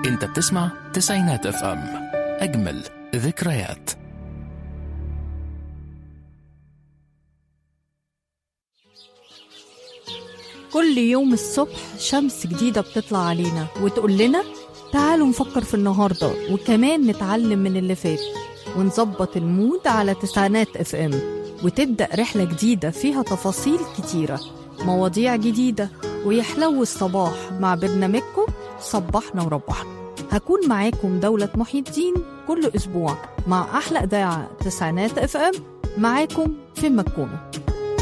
انت بتسمع تسعينات اف ام اجمل ذكريات كل يوم الصبح شمس جديدة بتطلع علينا وتقول لنا تعالوا نفكر في النهاردة وكمان نتعلم من اللي فات ونظبط المود على تسعينات اف ام وتبدأ رحلة جديدة فيها تفاصيل كتيرة مواضيع جديدة ويحلو الصباح مع برنامجكم صبحنا وربحنا هكون معاكم دولة محي الدين كل أسبوع مع أحلى إذاعة تسعينات اف ام معاكم في مكونة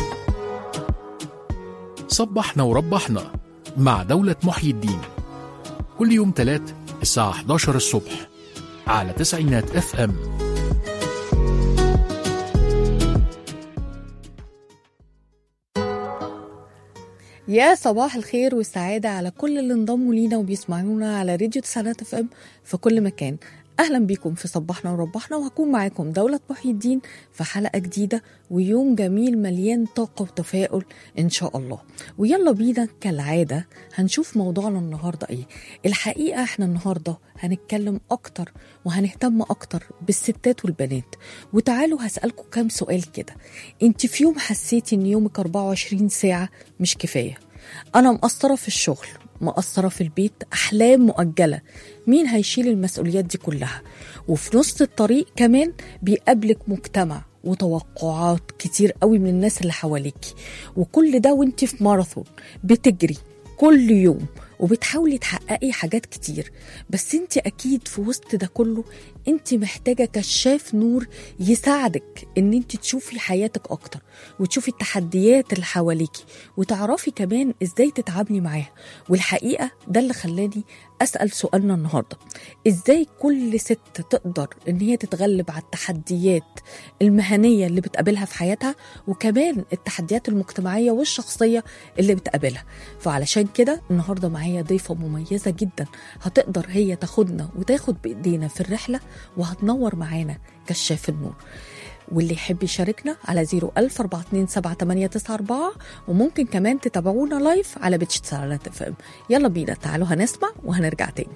صبحنا وربحنا مع دولة محيي الدين كل يوم تلات الساعة 11 الصبح على تسعينات اف ام يا صباح الخير والسعادة على كل اللي انضموا لينا وبيسمعونا على راديو تسعينات اف ام في كل مكان اهلا بيكم في صبحنا وربحنا وهكون معاكم دولة محي الدين في حلقة جديدة ويوم جميل مليان طاقة وتفاؤل ان شاء الله ويلا بينا كالعادة هنشوف موضوعنا النهاردة ايه الحقيقة احنا النهاردة هنتكلم اكتر وهنهتم اكتر بالستات والبنات وتعالوا هسألكم كام سؤال كده انت في يوم حسيتي ان يومك 24 ساعة مش كفاية انا مقصرة في الشغل مقصرة في البيت أحلام مؤجلة مين هيشيل المسؤوليات دي كلها وفي نص الطريق كمان بيقابلك مجتمع وتوقعات كتير قوي من الناس اللي حواليكي وكل ده وانت في ماراثون بتجري كل يوم وبتحاولي تحققي حاجات كتير بس انت اكيد في وسط ده كله انت محتاجه كشاف نور يساعدك ان انت تشوفي حياتك اكتر وتشوفي التحديات اللي حواليكي وتعرفي كمان ازاي تتعاملي معاها والحقيقه ده اللي خلاني اسال سؤالنا النهارده ازاي كل ست تقدر ان هي تتغلب على التحديات المهنيه اللي بتقابلها في حياتها وكمان التحديات المجتمعيه والشخصيه اللي بتقابلها فعلشان كده النهارده معايا ضيفه مميزه جدا هتقدر هي تاخدنا وتاخد بايدينا في الرحله وهتنور معانا كشاف النور واللي يحب يشاركنا على 010427894 وممكن كمان تتابعونا لايف على بيتش تسعينات اف ام يلا بينا تعالوا هنسمع وهنرجع تاني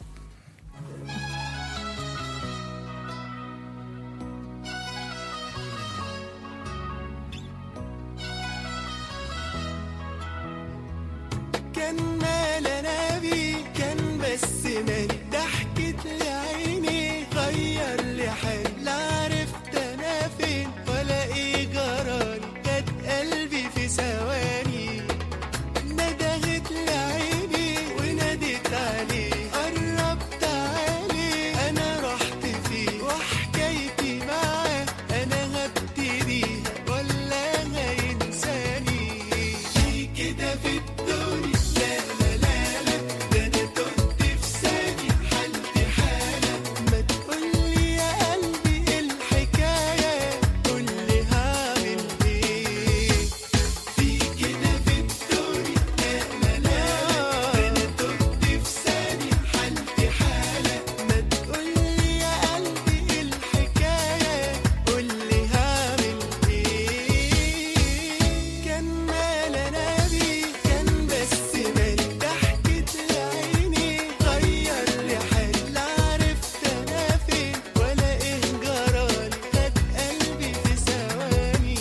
كان مال انا بيه كان بس مال ضحكت لعيني غير لي حال لا عرفت انا فين ولا ايه جرالي خد قلبي في ثواني ندهت لعيني وناديت عليه قرب تعالي انا رحت فيه وحكايتي معاه انا هبتديها ولا هينساني في كده في الدنيا لا لا لا لا ده انا تهت في ثانية حالتي حالة ما تقولي يا قلبي ايه الحكاية قولي هعمل ايه في كده في الدنيا لا لا لا ده انا تهت في ثانية حالتي حالة ما تقولي يا قلبي ايه الحكاية قولي هعمل ايه كان مال انا بيه كان بس مال ضحكت لعيني غير لي حال لا عرفت انا فين ولا ايه جرالي خد قلبي في ثواني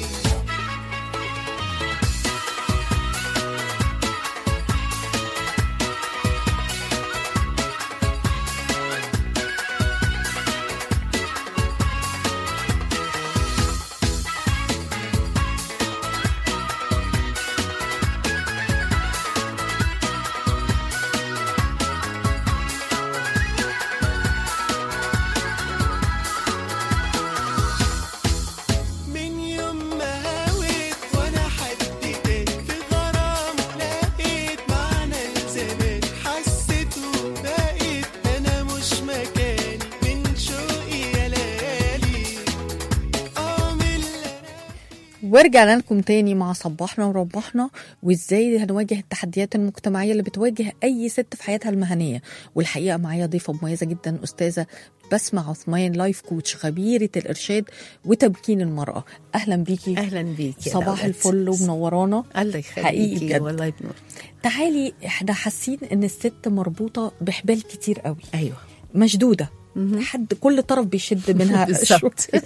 من يوم ما هويت وانا حد تاني في غرام لقيت معنى الزمان حسيت وبقيت انا مش مكاني من شوقي يا ليالي اه من اللي ورجعنا لكم تاني مع صباحنا وربحنا وازاي هنواجه التحديات المجتمعيه اللي بتواجه اي ست في حياتها المهنيه والحقيقه معايا ضيفه مميزه جدا استاذه بسمة عثمان لايف كوتش خبيره الارشاد وتمكين المراه اهلا بيكي اهلا بيكي صباح الفل ومنورانا الله يخليكي حقيقي بجد. والله بنور تعالي احنا حاسين ان الست مربوطه بحبال كتير قوي ايوه مشدوده مهم. حد كل طرف بيشد منها بالظبط. شوية.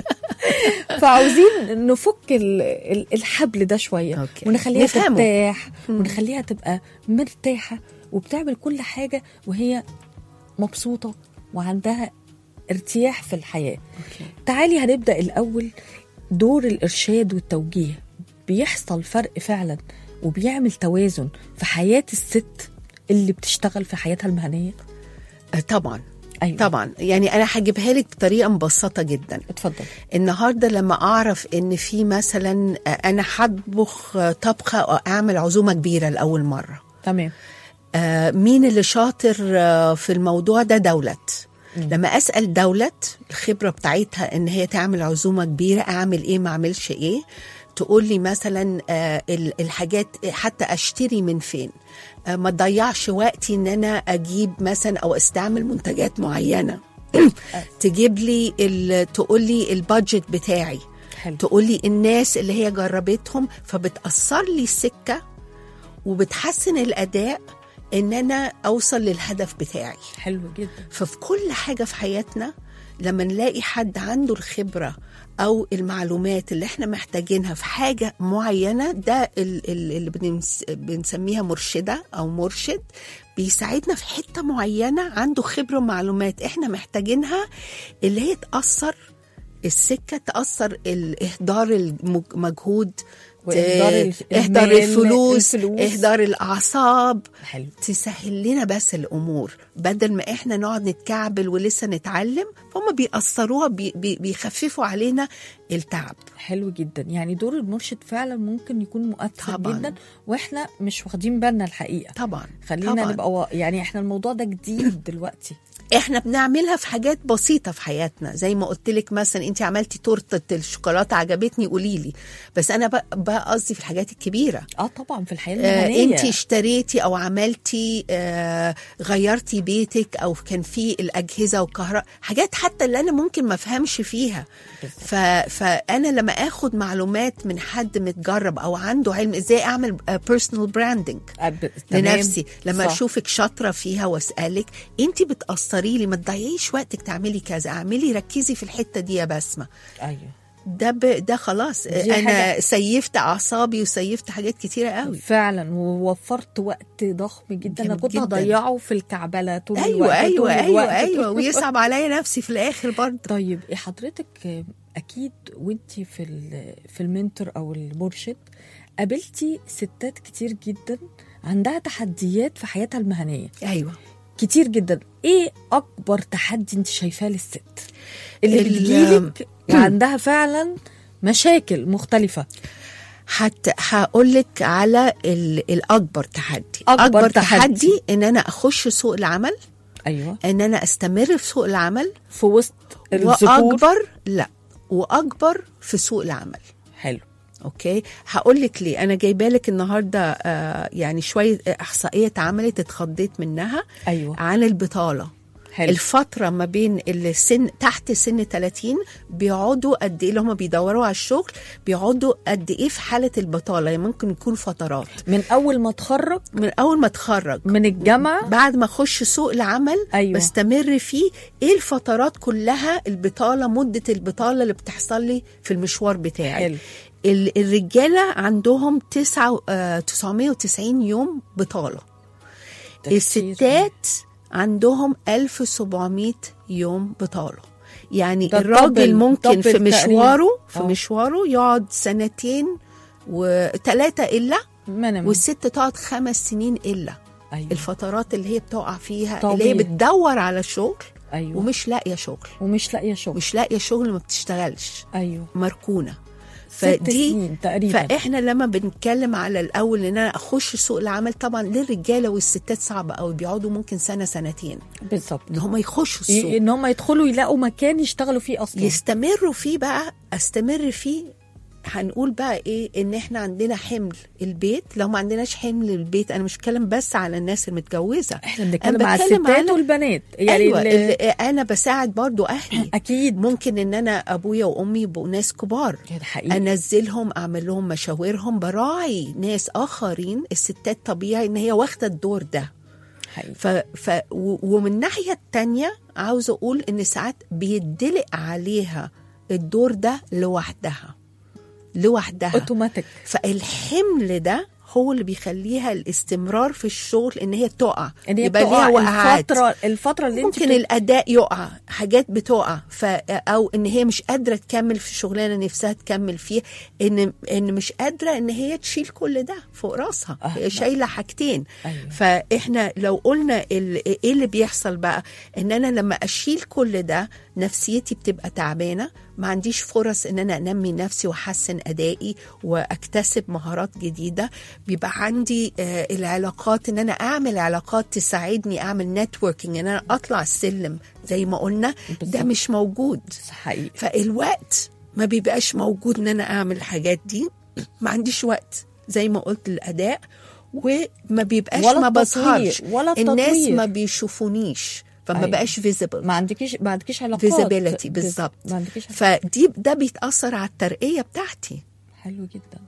فعاوزين نفك ال- ال- الحبل ده شويه أوكي. ونخليها نفهمه. ترتاح مم. ونخليها تبقى مرتاحه وبتعمل كل حاجه وهي مبسوطه وعندها ارتياح في الحياه أوكي. تعالي هنبدا الاول دور الارشاد والتوجيه بيحصل فرق فعلا وبيعمل توازن في حياه الست اللي بتشتغل في حياتها المهنيه آه، طبعا ايوه طبعا يعني انا هجيبها لك بطريقه مبسطه جدا اتفضل النهارده لما اعرف ان في مثلا آه، انا هطبخ آه، طبخه او اعمل عزومه كبيره لاول مره تمام آه، مين اللي شاطر آه، في الموضوع ده دولت لما اسال دولت الخبره بتاعتها ان هي تعمل عزومه كبيره اعمل ايه ما اعملش ايه تقول لي مثلا آه، ال- الحاجات حتى اشتري من فين آه، ما تضيعش وقتي ان انا اجيب مثلا او استعمل منتجات معينه تجيب لي ال- تقول لي البادجت بتاعي حلو تقول لي الناس اللي هي جربتهم فبتأثر لي السكة وبتحسن الأداء إن أنا أوصل للهدف بتاعي حلو جدا ففي كل حاجة في حياتنا لما نلاقي حد عنده الخبرة أو المعلومات اللي احنا محتاجينها في حاجة معينة ده ال- ال- اللي بنمس- بنسميها مرشدة أو مرشد بيساعدنا في حتة معينة عنده خبرة ومعلومات احنا محتاجينها اللي هي تأثر السكة تأثر الإهدار المجهود وإهدار ال- إهدار المال، الفلوس الفلوس. إهدار الأعصاب حلو تسهل لنا بس الامور بدل ما احنا نقعد نتكعبل ولسه نتعلم فهم بيأثروها بي بي بيخففوا علينا التعب حلو جدا يعني دور المرشد فعلا ممكن يكون مؤثر طبعاً. جدا واحنا مش واخدين بالنا الحقيقه طبعا خلينا طبعاً. نبقى و... يعني احنا الموضوع ده جديد دلوقتي احنا بنعملها في حاجات بسيطه في حياتنا زي ما قلت لك مثلا انت عملتي تورته الشوكولاته عجبتني قولي لي بس انا بقى- بقى قصدي في الحاجات الكبيره اه طبعا في الحياه آه المهنيه انت اشتريتي او عملتي آه غيرتي بيتك او كان في الاجهزه والكهرباء حاجات حتى اللي انا ممكن ما افهمش فيها ف فانا لما اخد معلومات من حد متجرب او عنده علم ازاي اعمل بيرسونال براندنج آه، ب... تمام. لنفسي لما صح. اشوفك شاطره فيها واسالك انت بتاثري لي ما تضيعيش وقتك تعملي كذا اعملي ركزي في الحته دي يا بسمه ايوه ده ب... ده خلاص دي انا حاجة- سيفت اعصابي وسيفت حاجات كتيره قوي فعلا ووفرت وقت ضخم جدا انا جامد كنت جداً. هضيعه في الكعبله طول ايوه الوقت ايوه طول ايوه الوقت ايوه طول الوقت. ويصعب عليا نفسي في الاخر برضه طيب إيه حضرتك آه، اكيد وانت في ال- في المنتور او المرشد قابلتي ستات كتير جدا عندها تحديات في حياتها المهنيه ايوه كتير جدا ايه اكبر تحدي انت شايفاه للست اللي ال- بتجيلك وعندها فعلا مشاكل مختلفه حتى هقول لك على ال... الاكبر تحدي أكبر تحدي. تحدي. ان انا اخش سوق العمل ايوه ان انا استمر في سوق العمل في وسط الذكور واكبر لا واكبر في سوق العمل حلو اوكي هقول لك ليه انا جايبه لك النهارده آه يعني شويه احصائيه اتعملت اتخضيت منها ايوه عن البطاله حلو الفترة ما بين السن تحت سن 30 بيقعدوا قد ايه اللي هم بيدوروا على الشغل بيقعدوا قد ايه في حالة البطالة يعني ممكن يكون فترات من اول ما اتخرج من اول ما اتخرج من الجامعه بعد ما اخش سوق العمل أيوة. بستمر فيه ايه الفترات كلها البطالة مدة البطالة اللي بتحصل لي في المشوار بتاعي حلو ال- الرجالة عندهم تسعة آه 990 يوم بطالة ده كتير. الستات عندهم 1700 يوم بطالة يعني ده الراجل دبل- ممكن دبل في تقريباً. مشواره في آه. مشواره يقعد سنتين وثلاثة إلا منم. والست تقعد خمس سنين إلا ايوه الفترات اللي هي بتقع فيها طبيعي. اللي هي بتدور على شغل ايوه ومش لاقية شغل ومش لاقيه شغل مش لاقية شغل ما بتشتغلش ايوه مركونة ست فدي سنين تقريبا فاحنا لما بنتكلم على الاول ان انا اخش سوق العمل طبعا للرجاله والستات صعب قوي بيقعدوا ممكن سنه سنتين بالظبط ان هم يخشوا ي- السوق ان هم يدخلوا يلاقوا مكان يشتغلوا فيه اصلا يستمروا فيه بقى استمر فيه هنقول بقى ايه ان احنا عندنا حمل البيت لو ما عندناش حمل البيت انا مش بتكلم بس على الناس المتجوزه احنا بنتكلم أنا على بتكلم الستات على- والبنات يعني ايوه اللي- اللي انا بساعد برضو اهلي اكيد ممكن ان انا ابويا وامي يبقوا ناس كبار ده حقيقي انزلهم اعمل لهم مشاورهم براعي ناس اخرين الستات طبيعي ان هي واخده الدور ده حقيقي ف ف و- ومن الناحيه التانية عاوزه اقول ان ساعات بيدلق عليها الدور ده لوحدها لوحدها اوتوماتيك فالحمل ده هو اللي بيخليها الاستمرار في الشغل ان هي تقع ان هي يبقى ليها بتقع وقعات الفتره الفتره اللي انت ممكن الاداء يقع حاجات بتقع ف او ان هي مش قادره تكمل في الشغلانه نفسها تكمل فيها ان ان مش قادره ان هي تشيل كل ده فوق راسها آه، هي شايله حاجتين أيوة. فاحنا لو قلنا ال- ايه اللي بيحصل بقى ان انا لما اشيل كل ده نفسيتي بتبقى تعبانه ما عنديش فرص ان انا انمي نفسي واحسن ادائي واكتسب مهارات جديده بيبقى عندي آه العلاقات ان انا اعمل علاقات تساعدني اعمل نتوركينج ان انا اطلع السلم زي ما قلنا ده بالظبط. مش موجود حقيقي فالوقت ما بيبقاش موجود ان انا اعمل الحاجات دي ما عنديش وقت زي ما قلت الاداء وما بيبقاش ولا ما التصوير، بظهرش ولا الناس التطوير. ما بيشوفونيش فما أيوة. بقاش فيزيبل ما عندكيش ما عندكيش علاقات فيزيبيليتي بز- بالظبط ما عندكيش فدي ده بيتاثر على الترقيه بتاعتي حلو جدا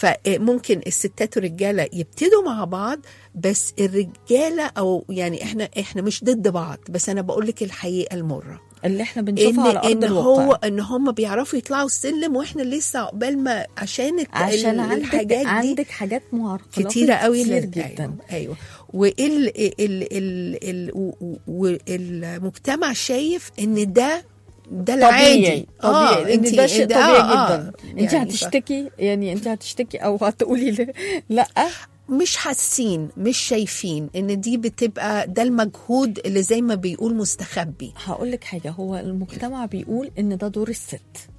فممكن الستات والرجاله يبتدوا مع بعض بس الرجاله او يعني احنا احنا مش ضد بعض بس انا بقول لك الحقيقه المره اللي احنا ان بنشوفها على ارض ان الواقع هو ان هم بيعرفوا يطلعوا السلم واحنا لسه عقبال ما عشان الت- عشان ال- عندك الحاجات دي عندك حاجات معرقلات كتيرة قوي كتير لل- جدا ايوه, أيوة. وال ال ال ال و- و- والمجتمع شايف ان ده ده العادي طبيعي طبيعي لان انتي- ده شيء ده- طبيعي آه، جدا آه. انت يعني ف- هتشتكي يعني انت هتشتكي او هتقولي ل- لا مش حاسين مش شايفين ان دي بتبقى ده المجهود اللي زي ما بيقول مستخبي هقول لك حاجه هو المجتمع بيقول ان ده دور الست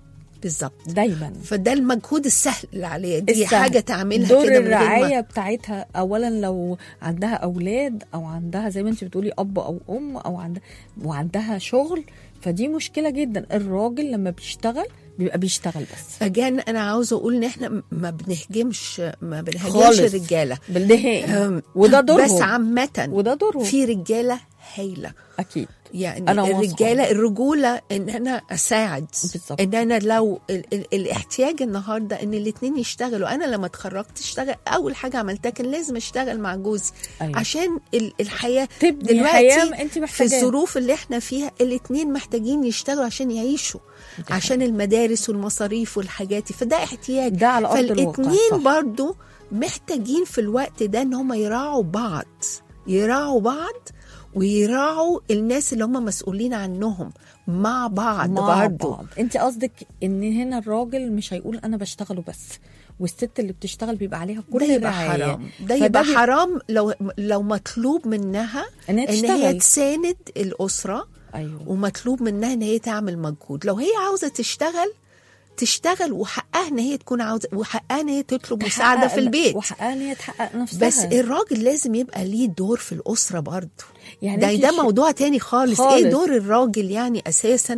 بالظبط دايما فده المجهود السهل اللي عليها دي السهل. حاجه تعملها دور كده من غير ما- الرعايه بتاعتها اولا لو عندها اولاد او عندها زي ما انت بتقولي اب او ام او عندها وعندها شغل فدي مشكله جدا الراجل لما بيشتغل بيبقى بيشتغل بس اجان انا عاوزه اقول ان احنا ما بنهجمش ما بنهاجمش خالص. الرجاله بالنهائي أم، وده دورهم بس عامه وده دورهم في رجاله هايله اكيد يعني أنا واثقة. الرجاله الرجوله ان انا اساعد بالظبط. ان انا لو ال ال الاحتياج النهارده ان الاثنين يشتغلوا انا لما اتخرجت اشتغل اول حاجه عملتها كان لازم اشتغل مع جوزي أيوة. عشان ال الحياه تبني دلوقتي حياه انت في محتاجاها الظروف اللي احنا فيها الاثنين محتاجين يشتغلوا عشان يعيشوا عشان المدارس والمصاريف والحاجات دي فده احتياج ده على أرض الواقع، فالاثنين صح. برضو محتاجين في الوقت ده ان هم يراعوا بعض يراعوا بعض ويراعوا الناس اللي هم مسؤولين عنهم مع بعض مع برضو بعض انت قصدك ان هنا الراجل مش هيقول انا بشتغله بس والست اللي بتشتغل بيبقى عليها كل ده يبقى الرعاية. حرام ده فده يبقى بي- حرام لو لو مطلوب منها إن هي ان هي تشتغل. تساند الاسره ايوه ومطلوب منها ان هي تعمل مجهود لو هي عاوزه تشتغل تشتغل وحقها ان هي تكون عاوزه وحقها ان هي تطلب مساعده في البيت وحقها ان هي تحقق نفسها بس الراجل لازم يبقى ليه دور في الاسره برضه يعني ده انت ده ش- موضوع تاني خالص. خالص. ايه دور الراجل يعني اساسا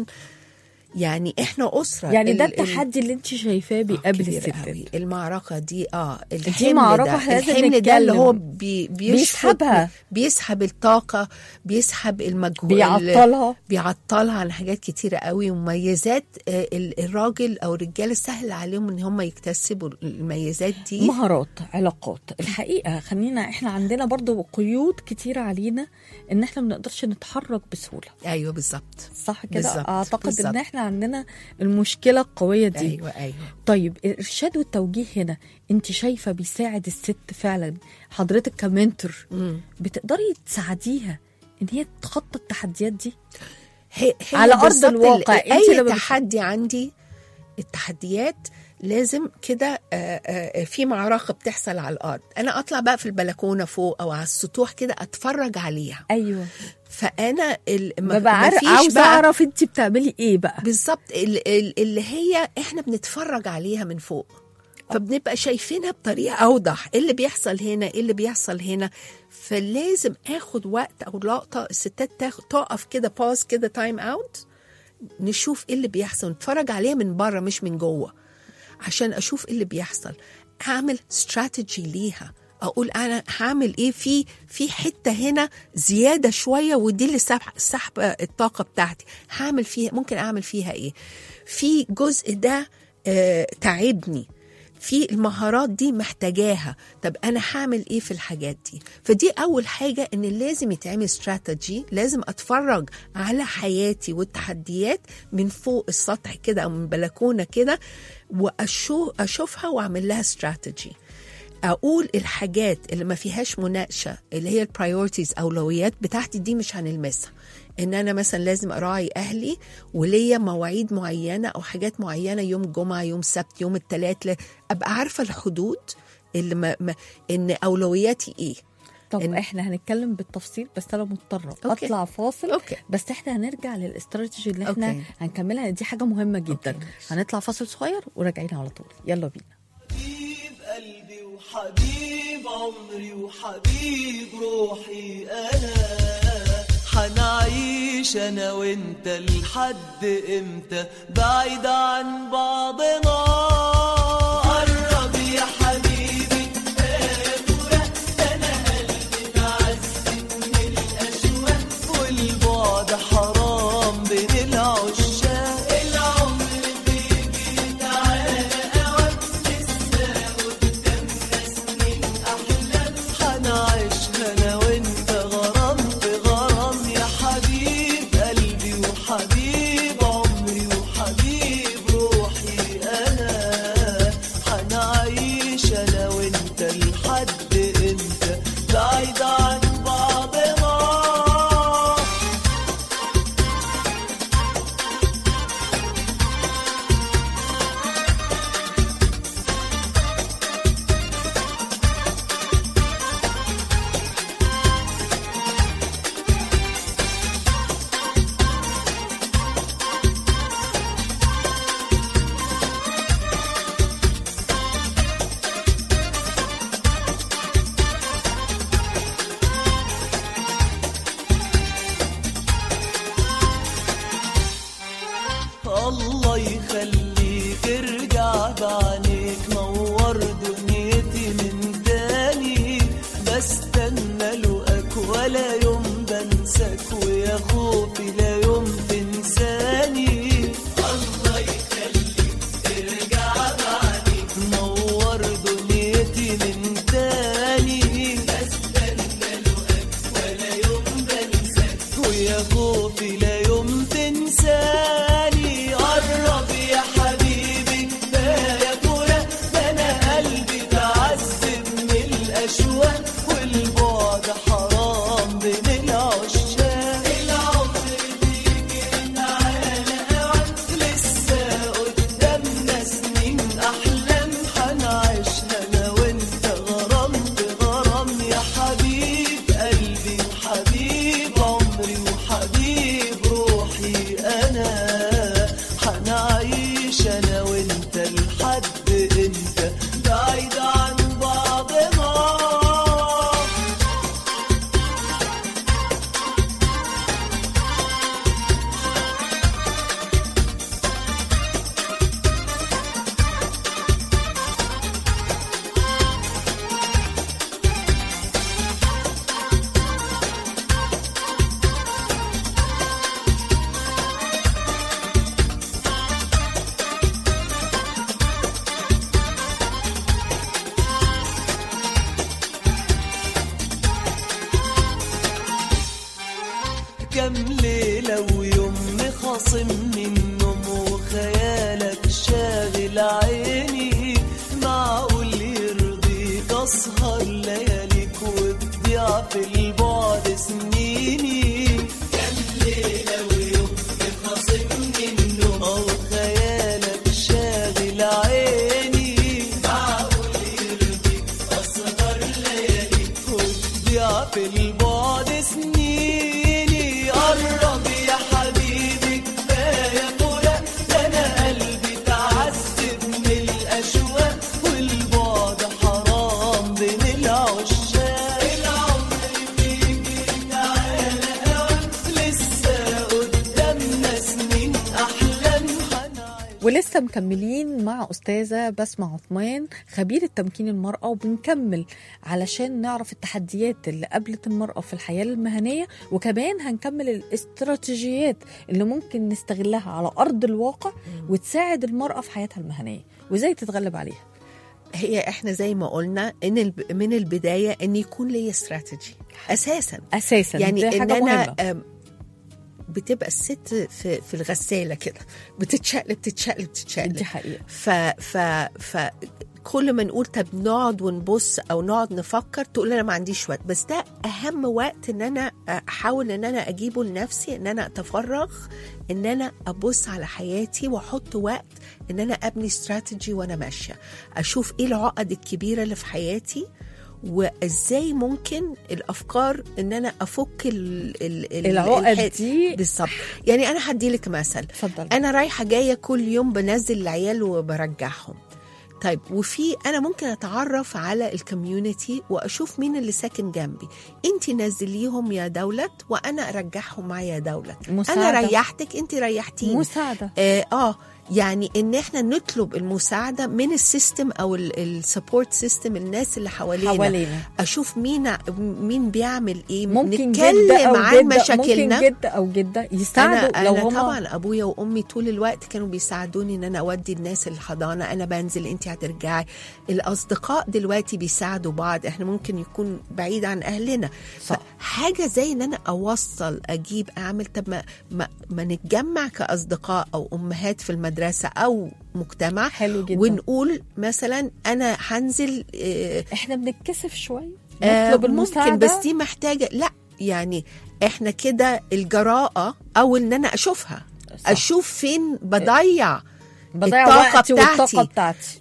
يعني احنا اسره يعني ده ال- ال- التحدي اللي انت شايفاه بيقابل كبير الستات قوي. المعركه دي اه الحمل معركة ده لازم الحمل ده اللي نتكلم. هو بي بيشفط- بيسحبها. بيسحب الطاقه بيسحب المجهود بيعطلها. بيعطلها عن حاجات كتيره قوي ومميزات آه، ال- الراجل او الرجاله سهل عليهم ان هم يكتسبوا المميزات دي مهارات علاقات الحقيقه خلينا احنا عندنا برضو قيود كتيره علينا ان احنا ما بنقدرش نتحرك بسهوله ايوه بالظبط صح كده بالظبط، اعتقد بالظبط. ان احنا عندنا المشكله القويه دي ايوه ايوه طيب الارشاد والتوجيه هنا انت شايفه بيساعد الست فعلا حضرتك كمنتور مم. بتقدري تساعديها ان هي تتخطى التحديات دي هي هي على أرض بالظبط الواقع، ال- أنت اي لما بت- تحدي عندي التحديات لازم كده آه، آه، في معركه بتحصل على الارض انا اطلع بقى في البلكونه فوق او على السطوح كده اتفرج عليها ايوه فانا ال- ما ببقى عارف مفيش عاوزه بقى- اعرف انت بتعملي ايه بقى بالظبط ال- ال- اللي هي احنا بنتفرج عليها من فوق فبنبقى شايفينها بطريقه اوضح ايه اللي بيحصل هنا ايه اللي بيحصل هنا فلازم اخد وقت او لقطه الستات تاخد تقف كده باز كده تايم اوت نشوف ايه اللي بيحصل نتفرج عليها من بره مش من جوه عشان اشوف إيه اللي بيحصل اعمل استراتيجي ليها اقول انا هعمل ايه في في حته هنا زياده شويه ودي اللي سحب سحب الطاقه بتاعتي هعمل فيها ممكن اعمل فيها ايه في جزء ده آه تعبني في المهارات دي محتاجاها طب انا هعمل ايه في الحاجات دي فدي اول حاجه ان لازم يتعمل استراتيجي لازم اتفرج على حياتي والتحديات من فوق السطح كده او من بلكونه كده واشوفها واعمل لها استراتيجي اقول الحاجات اللي ما فيهاش مناقشه اللي هي البرايورتيز اولويات بتاعتي دي مش هنلمسها ان انا مثلا لازم اراعي اهلي وليا مواعيد معينه او حاجات معينه يوم الجمعه يوم السبت يوم الثلاث ابقى عارفه الحدود اللي ما ما ان اولوياتي ايه طب إن- احنا هنتكلم بالتفصيل بس انا مضطره أوكي. اطلع فاصل أوكي. بس احنا هنرجع للاستراتيجي اللي احنا أوكي. هنكملها دي حاجه مهمه جدا أوكي. هنطلع فاصل صغير وراجعين على طول يلا بينا حبيب قلبي وحبيب عمري وحبيب روحي انا حنعيش انا وانت لحد امتى بعيد عن بعضنا قرب يا حبيبي فاتورة انا قلبي تعذب من الاشواق والبعد حرام بين العشاق العمر بيجي تعالى اوقات لسه قدامنا سنين احلام حنعيش انا وانت غرام في غرام يا حبيب قلبي وحبيب عمري وحبيب روحي انا حنعيش انا وانت لحد امتى بعيد عن بعضنا الله يخليك ارجع بعينيك نور دنيتي من تاني بستنى لقاك ولا يوم بنساك ويا خوفي لا يوم تنساني الله يخليك ارجع بعينيك نور دنيتي من تاني بستنى لقاك ولا يوم بنساك ويا خوفي لا يوم تنساني قرب يا حبيبي كفايه كوره ده انا قلبي تعذب من الاشواق والبعد حرام بين العشاق العمر بيجي تعالى اوقات لسه قدامنا سنين احلام حنعيشها انا وانت غرام بغرام يا حبيب قلبي وحبيب عمري وحبيب روحي انا حنعيش انا وانت لحد امتى بعيد عن بعضنا كام ليلة ويوم مخاصم من النوم وخيالك شاغل عيني معقول يرضيك أسهر لياليك وتضيع في البعد سنيني كام ليلة ويوم مخاصم من النوم وخيالك شاغل عيني معقول يرضيك أسهر لياليك وتضيع في البعد سنيني قرب يا حبيبي كفايه فراق ده انا قلبي تعذب من الاشواق والبعد حرام بين العشاق العمر بيجي تعالى اوقات لسه قدامنا سنين احلام حنعيش ولسه ولسه مكملين مع أستاذة بسمة عثمان خبيرة تمكين المرأة وبنكمل علشان نعرف التحديات اللي قابلت المرأة في الحياة المهنية وكمان هنكمل الاستراتيجيات اللي ممكن نستغلها على أرض الواقع وتساعد المرأة في حياتها المهنية وإزاي تتغلب عليها هي احنا زي ما قلنا ان الب- من البدايه ان يكون لي استراتيجي اساسا أساسا يعني دي ان حاجة انا مهمة أم، بتبقى الست في في الغساله كده بتتشقلب تتشقلب تتشقلب دي حقيقة ف ف ف كل ما نقول طب نقعد ونبص او نقعد نفكر تقول انا ما عنديش وقت بس ده اهم وقت ان انا احاول ان انا اجيبه لنفسي ان انا اتفرغ ان انا ابص على حياتي واحط وقت ان انا ابني استراتيجي وانا ماشيه اشوف ايه العقد الكبيره اللي في حياتي وازاي ممكن الافكار ان انا افك ال ال ال العقد الح- دي بالظبط يعني انا هديلك مثل اتفضل انا رايحه جايه كل يوم بنزل العيال وبرجعهم طيب وفي انا ممكن اتعرف على الكوميونتي واشوف مين اللي ساكن جنبي انت نزليهم يا دولت وانا ارجعهم معايا يا دولت مساعدة. انا ريحتك انت ريحتيني مساعدة آه, اه يعني ان احنا نطلب المساعده من السيستم او السبورت سيستم الناس اللي حوالينا حوالينا اشوف مين ع- مين بيعمل ايه ممكن نتكلم جدة أو عن جدة مشاكلنا ممكن جدة أو جدة يساعدوا انا لو انا هم طبعا ابويا وامي طول الوقت كانوا بيساعدوني ان انا اودي الناس الحضانه انا بنزل انت هترجعي الاصدقاء دلوقتي بيساعدوا بعض احنا ممكن يكون بعيد عن اهلنا صح. حاجه زي ان انا اوصل اجيب اعمل طب ما, ما, ما نتجمع كاصدقاء او امهات في المدرسه او مجتمع حلو جدا ونقول مثلا انا هنزل آه، احنا بنتكسف شوية آه، نطلب المساعدة ممكن بس دي محتاجه لا يعني احنا كده الجراءه او ان انا اشوفها صح. اشوف فين بضيع بضيع الطاقة وقتي والطاقة بتاعتي. بتاعتي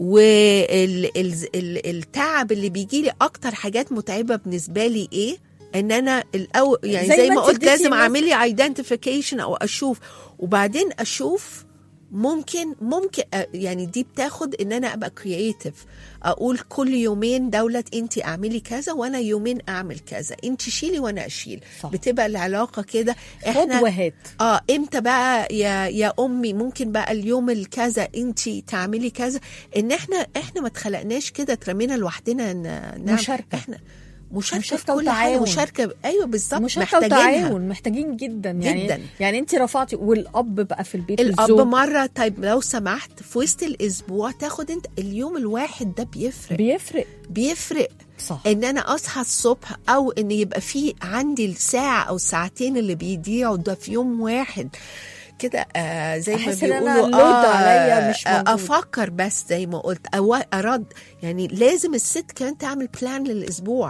والتعب اللي بيجي لي اكتر حاجات متعبه بالنسبه لي ايه ان انا الأول يعني زي زي, ما ما انت قلت اديتي لازم مثل. اعمل لي ايدنتيفيكيشن او اشوف وبعدين اشوف ممكن ممكن أ- يعني دي بتاخد ان انا ابقى كرييتيف اقول كل يومين دولة انت اعملي كذا وانا يومين اعمل كذا انت شيلي وانا اشيل صح. بتبقى العلاقه كده خد وهات اه امتى بقى يا يا امي ممكن بقى اليوم الكذا انت تعملي كذا ان احنا احنا ما اتخلقناش كده اترمينا لوحدنا ن- نعمل مشاركة. احنا مشاركه, مشاركة في كل حاجه وتعاون. مشاركه ايوه بالظبط مشاركة محتاجينها وتعاون محتاجين جدا يعني جداً. يعني انت رفعتي والاب بقى في البيت الاب والزوج مره طيب لو سمحت في وسط الاسبوع تاخد انت اليوم الواحد ده بيفرق بيفرق بيفرق صح ان انا اصحى الصبح او ان يبقى في عندي الساعه او الساعتين اللي بيضيعوا ده في يوم واحد كده آه زي ما أحس إن أنا بيقولوا اللود عليا مش آه موجود. افكر بس زي ما قلت أو ارد يعني لازم الست كمان تعمل بلان للاسبوع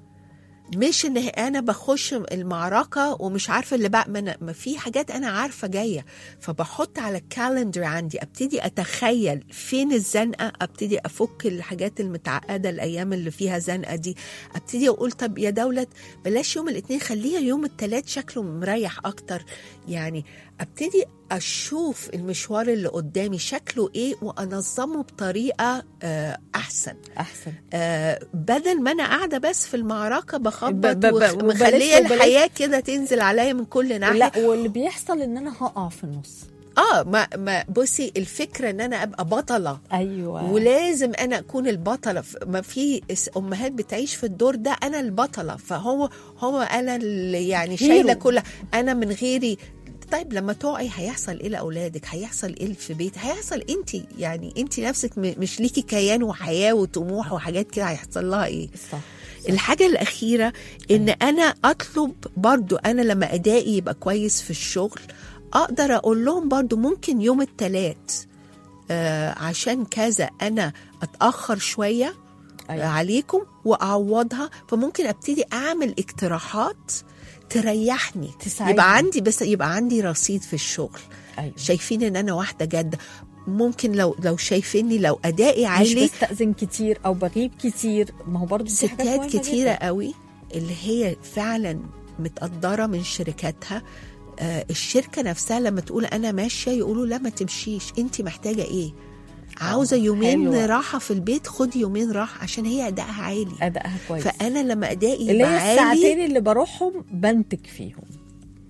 مش ان انا بخش المعركه ومش عارفه اللي بقى ما, أنا ما في حاجات انا عارفه جايه فبحط على الكالندر عندي ابتدي اتخيل فين الزنقه ابتدي افك الحاجات المتعقده الايام اللي فيها زنقه دي ابتدي اقول طب يا دولت بلاش يوم الاثنين خليها يوم الثلاث شكله مريح اكتر يعني ابتدي اشوف المشوار اللي قدامي شكله ايه وانظمه بطريقه آه، احسن احسن آه، بدل ما انا قاعده بس في المعركه ب- بخبط ب- ب- وخ- وبلاش- مخليه وبلاش. الحياه كده تنزل عليا من كل ناحيه لا واللي بيحصل ان انا هقع في النص اه ما ما بصي الفكره ان انا ابقى بطله ايوه ولازم انا اكون البطله ف- ما في اس- امهات بتعيش في الدور ده انا البطله فهو هو انا اللي يعني شايله هيرو. كل انا من غيري طيب لما تقعي هيحصل ايه لاولادك هيحصل ايه في بيت هيحصل انت يعني انت نفسك م- مش ليكي كيان وحياه وطموح وحاجات كده هيحصل لها ايه صح الحاجة الأخيرة إن أنا أطلب برضو أنا لما أدائي يبقى كويس في الشغل أقدر أقول لهم برضو ممكن يوم التلات آه عشان كذا أنا أتأخر شوية أيوة. أيوة. عليكم وأعوضها فممكن أبتدي أعمل اقتراحات تريحني تساعدني. يبقى عندي بس يبقى عندي رصيد في الشغل ايوه شايفين ان انا واحده جاده ممكن لو لو شايفيني لو ادائي مش عالي بستأذن كتير او بغيب كتير ما هو برضه دي حاجات ستات مهمة كتيرة جداً. قوي اللي هي فعلا متقدرة من شركاتها آه الشركة نفسها لما تقول أنا ماشية يقولوا لا ما تمشيش أنت محتاجة إيه عاوزة يومين حلوة. راحة في البيت خدي يومين راحة عشان هي أدائها عالي ادائها كويس فأنا لما أدائي اللي يبقى هي عالي الساعتين اللي بروحهم بنتج فيهم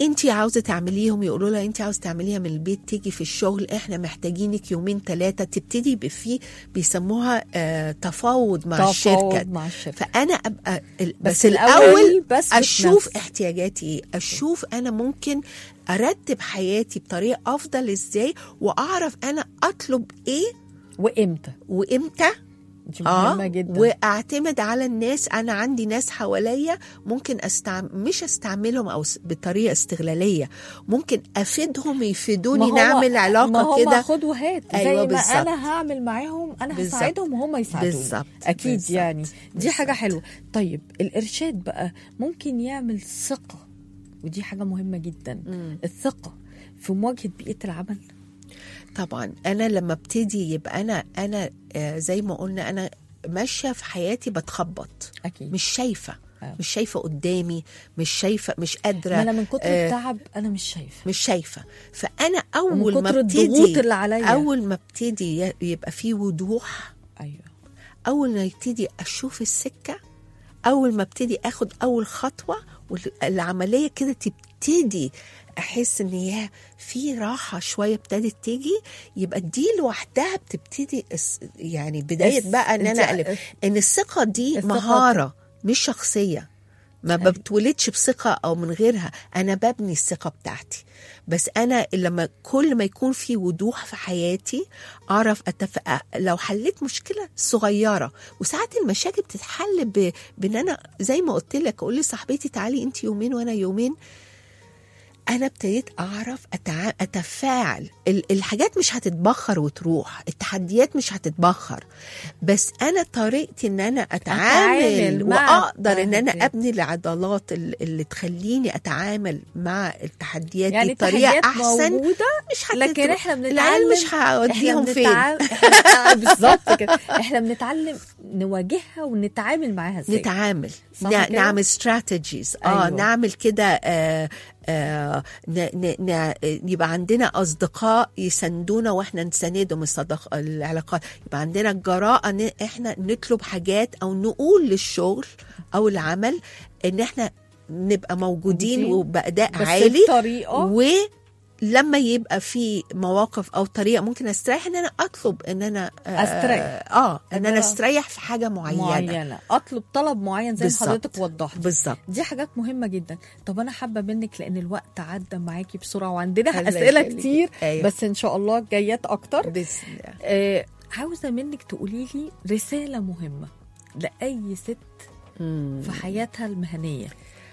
انت عاوزه تعمليهم يقولوا لها انت عاوزه تعمليها من البيت تيجي في الشغل احنا محتاجينك يومين ثلاثه تبتدي يبقى في بيسموها آه تفاوض مع تفاوض الشركه مع الشركة. فانا ابقى ال- بس بس, الأول الاول بثبت اشوف نفسي. احتياجاتي ايه اشوف انا ممكن ارتب حياتي بطريقه افضل ازاي واعرف انا اطلب ايه وامتى وامتى دي مهمه جدا واعتمد على الناس انا عندي ناس حواليا ممكن استعم... مش استعملهم او س- بطريقه استغلاليه ممكن افيدهم يفيدوني ما هو- نعمل ما علاقه هو كده خد وهات زي أيوة ما بالظبط. انا هعمل معاهم انا بالظبط. هساعدهم وهم يساعدوني بالظبط. اكيد بالظبط. يعني دي بالظبط. حاجه حلوه طيب الارشاد بقى ممكن يعمل ثقه ودي حاجه مهمه جدا الثقه في مواجهه بيئه العمل طبعا انا لما ابتدي يبقى انا انا آه، زي ما قلنا انا ماشيه في حياتي بتخبط اكيد مش شايفه أيوة. مش شايفه قدامي مش شايفه مش قادره ما انا من كتر آه، التعب انا مش شايفه مش شايفه فانا ومن اول ما كتر الضغوط ابتدي اللي عليا اول ما ابتدي ي- يبقى في وضوح ايوه اول ما يبتدي اشوف السكه اول ما ابتدي اخد اول خطوه والعمليه كده تبتدي احس ان هي في راحه شويه ابتدت تيجي يبقى دي لوحدها بتبتدي الس- يعني بدايه الس- بقى ان انا انت- اقلب ان الثقه دي الثقة- مهاره مش شخصيه ما بتولدش بثقه او من غيرها انا ببني الثقه بتاعتي بس انا لما كل ما يكون في وضوح في حياتي اعرف أتف... لو حليت مشكله صغيره وساعات المشاكل بتتحل ب... بان انا زي ما قلت لك اقول لصاحبتي تعالي انت يومين وانا يومين انا ابتديت اعرف أتع... اتفاعل ال- الحاجات مش هتتبخر وتروح التحديات مش هتتبخر بس انا طريقتي ان انا اتعامل, أتعامل مع واقدر ان انا التحديات. ابني العضلات ال- اللي تخليني اتعامل مع التحديات يعني دي بطريقه التحديات احسن موجوده مش هتت- لكن احنا بنتعلم العيال مش هوديهم فين بنتعامل بالظبط كده احنا بنتعلم نواجهها ونتعامل معاها ازاي نتعامل صح نع- كده؟ نعمل استراتيجيز اه أيوة. نعمل كده آه آه ن ن ن يبقى عندنا اصدقاء يساندونا واحنا نساندهم الصدق العلاقات يبقى عندنا الجراءه ان احنا نطلب حاجات او نقول للشغل او العمل ان احنا نبقى موجودين موجودين. وباداء بس عالي بطريقه ولما يبقى في مواقف او طريقه ممكن استريح ان انا اطلب ان انا آه أستريح. اه ان إن انا أنا- استريح في حاجه معينه, معينه اطلب طلب معين زي ما بالظبط. حضرتك وضحت بالظبط دي حاجات مهمه جدا طب انا حابه منك لان الوقت عدى معاكي بسرعه وعندنا الله اسئله يخليكي. كتير أيوة. بس ان شاء الله جايات اكتر بسم الله آه عاوزه منك تقولي لي رساله مهمه لاي ست في حياتها المهنيه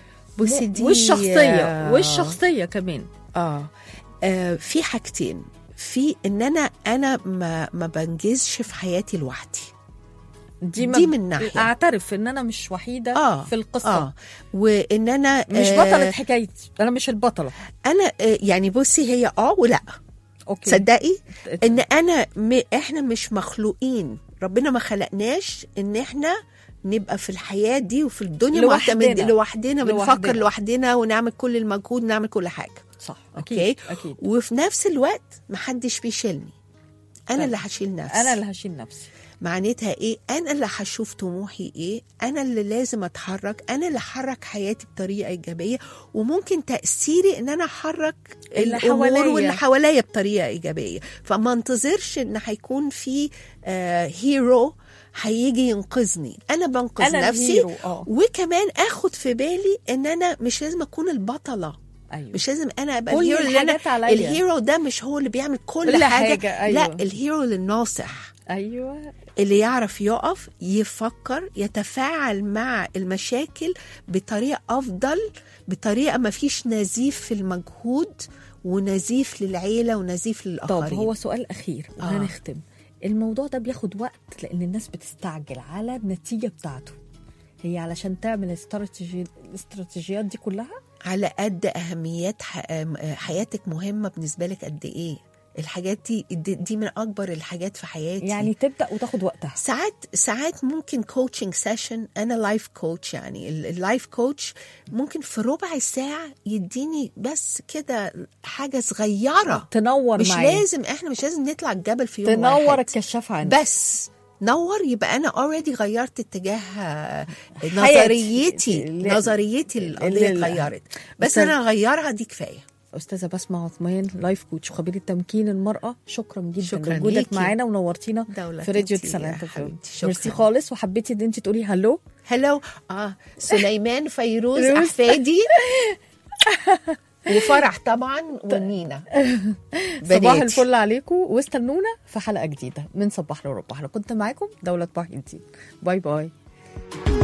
بصي م- دي والشخصيه والشخصيه كمان آه. اه في حاجتين في ان انا انا ما ما بنجزش في حياتي لوحدي دي, دي من ناحية. اعترف ان انا مش وحيده اه في القصه اه وان انا مش آه، بطله حكايتي انا مش البطله انا آه يعني بصي هي اه ولا اوكي تصدقي ان انا م... احنا مش مخلوقين ربنا ما خلقناش ان احنا نبقى في الحياه دي وفي الدنيا لوحدنا. معتمد لوحدنا بنفكر لوحدنا. لوحدنا ونعمل كل المجهود نعمل كل حاجه صح اوكي اكيد اكيد وفي نفس الوقت محدش بيشيلني انا طيب. اللي هشيل نفسي انا اللي هشيل نفسي معناتها ايه انا اللي هشوف طموحي ايه انا اللي لازم اتحرك انا اللي احرك حياتي بطريقه ايجابيه وممكن تاثيري ان انا احرك اللي الامور حواليا. واللي حواليا بطريقه ايجابيه فما انتظرش ان هيكون في آه هيرو هيجي ينقذني انا بنقذ انا نفسي الهيرو اه وكمان اخد في بالي ان انا مش لازم اكون البطله ايوه مش لازم انا ابقى كل الهيرو اللي انا الحاجات عليا. الهيرو ده مش هو اللي بيعمل كل, كل حاجه, حاجة، أيوة. لا الهيرو للناصح ايوه اللي يعرف يقف يفكر يتفاعل مع المشاكل بطريقة أفضل بطريقة ما فيش نزيف في المجهود ونزيف للعيلة ونزيف طب للآخرين هو سؤال اخير آه. وهنختم الموضوع ده بياخد وقت لان الناس بتستعجل على النتيجه بتاعته هي علشان تعمل الاستراتيجي الاستراتيجيات دي كلها على قد أهميات ح- أم- حياتك مهمة بالنسبة لك قد إيه الحاجات دي دي دي من أكبر الحاجات في حياتي يعني تبدا وتاخد وقتها ساعات ساعات ممكن كوتشنج سيشن انا لايف كوتش يعني ال- اللايف كوتش ممكن في ربع ساعه يديني بس كده حاجه صغيره تنور مش معايا لازم احنا مش لازم نطلع الجبل في يوم تنور واحد الكشاف عندي بس نور يبقى انا اوريدي غيرت اتجاه آه، حياتي. نظريتي لا- نظريتي للقضيه لا- اتغيرت بس بس- انا اغيرها دي كفايه استاذه بسمه عثمان لايف كوتش وخبيره تمكين المراه شكرا جدا شكراً لوجودك ليكي. معانا ونورتينا دولة في راديو انتي يا تسعينات حبيبتي، شكراً. ميرسي خالص وحبيتي ان انت تقولي هلو هلو اه سليمان فيروز روز. احفادي وفرح طبعا ومينا صباح بناتي. الفل عليكم واستنونا في حلقه جديده من صباحنا وربحنا كنت معاكم دوله محي الدين باي باي